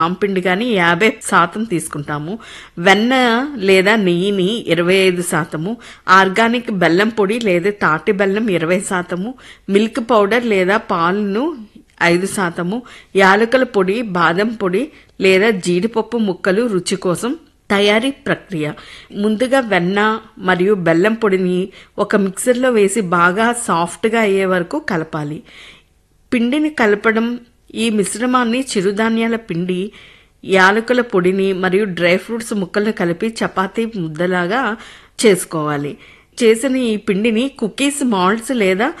ఆంపిండి కానీ యాభై శాతం తీసుకుంటాము వెన్న లేదా నెయ్యిని ఇరవై ఐదు శాతము ఆర్గానిక్ బెల్లం పొడి లేదా తాటి బెల్లం ఇరవై శాతము మిల్క్ పౌడర్ లేదా పాలను ఐదు శాతము యాలకుల పొడి బాదం పొడి లేదా జీడిపప్పు ముక్కలు రుచి కోసం తయారీ ప్రక్రియ ముందుగా వెన్న మరియు బెల్లం పొడిని ఒక మిక్సర్లో వేసి బాగా సాఫ్ట్గా అయ్యే వరకు కలపాలి పిండిని కలపడం ఈ మిశ్రమాన్ని చిరుధాన్యాల పిండి యాలకుల పొడిని మరియు డ్రై ఫ్రూట్స్ ముక్కలను కలిపి చపాతీ ముద్దలాగా చేసుకోవాలి చేసిన ఈ పిండిని కుకీస్ మాల్ట్స్ లేదా